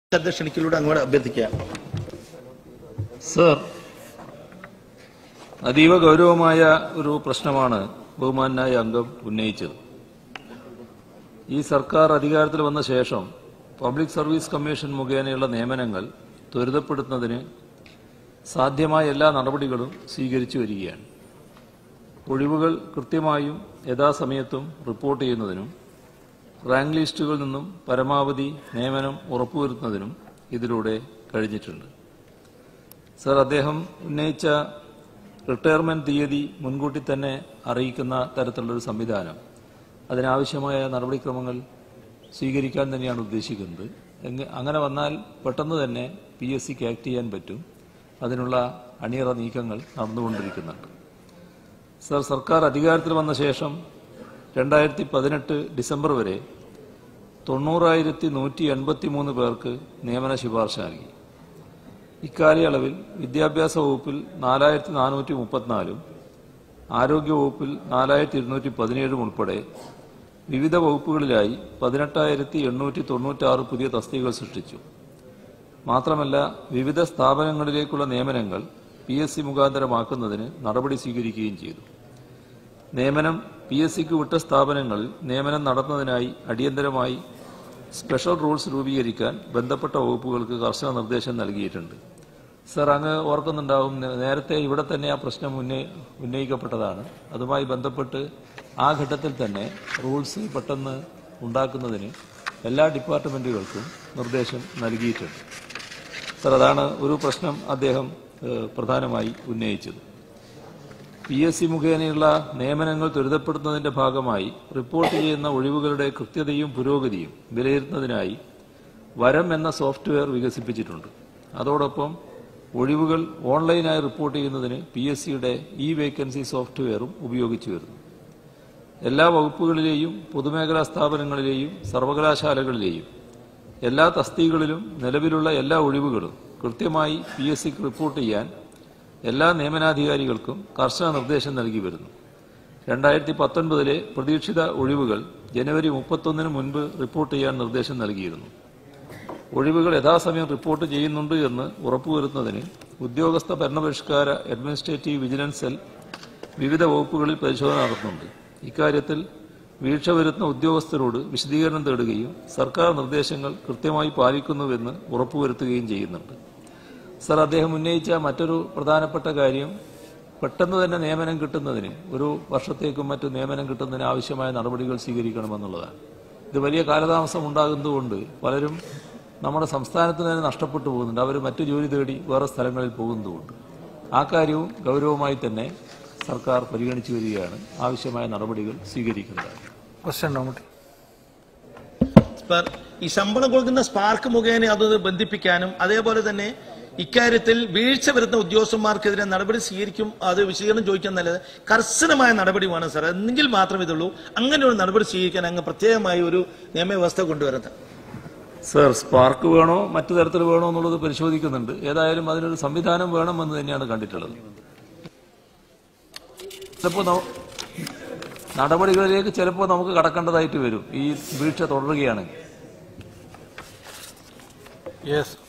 അധ്യക്ഷനിക്കിലൂടെ അങ്ങോട്ട് അഭ്യർത്ഥിക്കാം സർ അതീവ ഗൗരവമായ ഒരു പ്രശ്നമാണ് ബഹുമാനായ അംഗം ഉന്നയിച്ചത് ഈ സർക്കാർ അധികാരത്തിൽ വന്ന ശേഷം പബ്ലിക് സർവീസ് കമ്മീഷൻ മുഖേനയുള്ള നിയമനങ്ങൾ ത്വരിതപ്പെടുത്തുന്നതിന് സാധ്യമായ എല്ലാ നടപടികളും സ്വീകരിച്ചു വരികയാണ് ഒഴിവുകൾ കൃത്യമായും യഥാസമയത്തും റിപ്പോർട്ട് ചെയ്യുന്നതിനും റാങ്ക് ലിസ്റ്റുകളിൽ നിന്നും പരമാവധി നിയമനം ഉറപ്പുവരുത്തുന്നതിനും ഇതിലൂടെ കഴിഞ്ഞിട്ടുണ്ട് സർ അദ്ദേഹം ഉന്നയിച്ച റിട്ടയർമെന്റ് തീയതി മുൻകൂട്ടി തന്നെ അറിയിക്കുന്ന തരത്തിലുള്ളൊരു സംവിധാനം അതിനാവശ്യമായ നടപടിക്രമങ്ങൾ സ്വീകരിക്കാൻ തന്നെയാണ് ഉദ്ദേശിക്കുന്നത് എങ്ങ- അങ്ങനെ വന്നാൽ പെട്ടെന്ന് തന്നെ പി എസ് സിക്ക് ആക്ട് ചെയ്യാൻ പറ്റും അതിനുള്ള അണിയറ നീക്കങ്ങൾ നടന്നുകൊണ്ടിരിക്കുന്നുണ്ട് സർ സർക്കാർ അധികാരത്തിൽ വന്ന ശേഷം രണ്ടായിരത്തി പതിനെട്ട് ഡിസംബർ വരെ തൊണ്ണൂറായിരത്തി നൂറ്റി എൺപത്തി മൂന്ന് പേർക്ക് നിയമന ശുപാർശ നൽകി ഇക്കാലയളവിൽ വിദ്യാഭ്യാസ വകുപ്പിൽ നാലായിരത്തി നാനൂറ്റി മുപ്പത്തിനാലും ആരോഗ്യ വകുപ്പിൽ നാലായിരത്തി ഇരുന്നൂറ്റി പതിനേഴും ഉൾപ്പെടെ വിവിധ വകുപ്പുകളിലായി പതിനെട്ടായിരത്തി എണ്ണൂറ്റി തൊണ്ണൂറ്റാറ് പുതിയ തസ്തികകൾ സൃഷ്ടിച്ചു മാത്രമല്ല വിവിധ സ്ഥാപനങ്ങളിലേക്കുള്ള നിയമനങ്ങൾ പി എസ് സി മുഖാന്തരമാക്കുന്നതിന് നടപടി സ്വീകരിക്കുകയും ചെയ്തു നിയമനം പി എസ് സിക്ക് വിട്ട സ്ഥാപനങ്ങളിൽ നിയമനം നടത്തുന്നതിനായി അടിയന്തരമായി സ്പെഷ്യൽ റൂൾസ് രൂപീകരിക്കാൻ ബന്ധപ്പെട്ട വകുപ്പുകൾക്ക് കർശന നിർദ്ദേശം നൽകിയിട്ടുണ്ട് സർ അങ്ങ് ഓർക്കുന്നുണ്ടാവും നേ- നേരത്തെ ഇവിടെ തന്നെ ആ പ്രശ്നം ഉന്നയി ഉന്നയിക്കപ്പെട്ടതാണ് അതുമായി ബന്ധപ്പെട്ട് ആ ഘട്ടത്തിൽ തന്നെ റൂൾസ് പെട്ടെന്ന് ഉണ്ടാക്കുന്നതിന് എല്ലാ ഡിപ്പാർട്ട്മെന്റുകൾക്കും നിർദ്ദേശം നൽകിയിട്ടുണ്ട് സർ അതാണ് ഒരു പ്രശ്നം അദ്ദേഹം ഏഹ്, പ്രധാനമായി ഉന്നയിച്ചത് പി എസ് സി മുഖേനയുള്ള നിയമനങ്ങൾ ത്വരിതപ്പെടുത്തുന്നതിന്റെ ഭാഗമായി റിപ്പോർട്ട് ചെയ്യുന്ന ഒഴിവുകളുടെ കൃത്യതയും പുരോഗതിയും വിലയിരുത്തുന്നതിനായി വരം എന്ന സോഫ്റ്റ്വെയർ വികസിപ്പിച്ചിട്ടുണ്ട് അതോടൊപ്പം ഒഴിവുകൾ ഓൺലൈനായി റിപ്പോർട്ട് ചെയ്യുന്നതിന് പി എസ് സിയുടെ ഇ വേക്കൻസി സോഫ്റ്റ്വെയറും ഉപയോഗിച്ചു വരുന്നു എല്ലാ വകുപ്പുകളിലെയും പൊതുമേഖലാ സ്ഥാപനങ്ങളിലെയും സർവകലാശാലകളിലെയും എല്ലാ തസ്തികകളിലും നിലവിലുള്ള എല്ലാ ഒഴിവുകളും കൃത്യമായി പി എസ് സിക്ക് റിപ്പോർട്ട് ചെയ്യാൻ എല്ലാ നിയമനാധികാരികൾക്കും കർശന നിർദ്ദേശം നൽകി വരുന്നു രണ്ടായിരത്തി പത്തൊൻപതിലെ പ്രതീക്ഷിത ഒഴിവുകൾ ജനുവരി മുപ്പത്തൊന്നിന് മുൻപ് റിപ്പോർട്ട് ചെയ്യാൻ നിർദ്ദേശം നൽകിയിരുന്നു ഒഴിവുകൾ യഥാസമയം റിപ്പോർട്ട് ചെയ്യുന്നുണ്ട് എന്ന് ഉറപ്പുവരുത്തുന്നതിന് ഉദ്യോഗസ്ഥ ഭരണപരിഷ്കാര അഡ്മിനിസ്ട്രേറ്റീവ് വിജിലൻസ് സെൽ വിവിധ വകുപ്പുകളിൽ പരിശോധന നടത്തുന്നുണ്ട് ഇക്കാര്യത്തിൽ വീഴ്ച വരുത്തുന്ന ഉദ്യോഗസ്ഥരോട് വിശദീകരണം തേടുകയും സർക്കാർ നിർദ്ദേശങ്ങൾ കൃത്യമായി പാലിക്കുന്നുവെന്ന് ഉറപ്പുവരുത്തുകയും ചെയ്യുന്നുണ്ട് സർ അദ്ദേഹം ഉന്നയിച്ച മറ്റൊരു പ്രധാനപ്പെട്ട കാര്യം പെട്ടെന്ന് തന്നെ നിയമനം കിട്ടുന്നതിന് ഒരു വർഷത്തേക്കും മറ്റു നിയമനം കിട്ടുന്നതിന് ആവശ്യമായ നടപടികൾ സ്വീകരിക്കണമെന്നുള്ളതാണ് ഇത് വലിയ കാലതാമസം ഉണ്ടാകുന്നതുകൊണ്ട് പലരും നമ്മുടെ സംസ്ഥാനത്തിന് തന്നെ നഷ്ടപ്പെട്ടു പോകുന്നുണ്ട് അവർ മറ്റു ജോലി തേടി വേറെ സ്ഥലങ്ങളിൽ പോകുന്നതുകൊണ്ട് ആ കാര്യവും ഗൗരവമായി തന്നെ സർക്കാർ പരിഗണിച്ചു വരികയാണ് ആവശ്യമായ നടപടികൾ സ്വീകരിക്കുന്നതാണ് ക്വസ്റ്റ്യൻ മമ്മൂട്ടി സ്പാർ ഈ ശമ്പളം കൊടുക്കുന്ന സ്പാർക്ക് മുഖേന അത് ബന്ധിപ്പിക്കാനും അതേപോലെ തന്നെ ഇക്കാര്യത്തിൽ വീഴ്ച വരുന്ന ഉദ്യോഗസ്ഥന്മാർക്കെതിരെ നടപടി സ്വീകരിക്കും അത് വിശദീകരണം ചോദിക്കാൻ നല്ലത് കർശനമായ നടപടി വേണം സാർ എന്നെങ്കിൽ മാത്രമേ ഇതുള്ളൂ അങ്ങനെ ഒരു നടപടി സ്വീകരിക്കാൻ അങ്ങ് പ്രത്യേകമായി ഒരു നിയമവ്യവസ്ഥ കൊണ്ടുവരുന്നത് സർ സ്പാർക്ക് വേണോ മറ്റു തരത്തിൽ വേണോ എന്നുള്ളത് പരിശോധിക്കുന്നുണ്ട് ഏതായാലും അതിനൊരു സംവിധാനം വേണമെന്ന് തന്നെയാണ് കണ്ടിട്ടുള്ളത് ചിലപ്പോൾ ന- നടപടികളിലേക്ക് ചിലപ്പോൾ നമുക്ക് കടക്കേണ്ടതായിട്ട് വരും ഈ വീഴ്ച തുടരുകയാണെങ്കിൽ യെസ്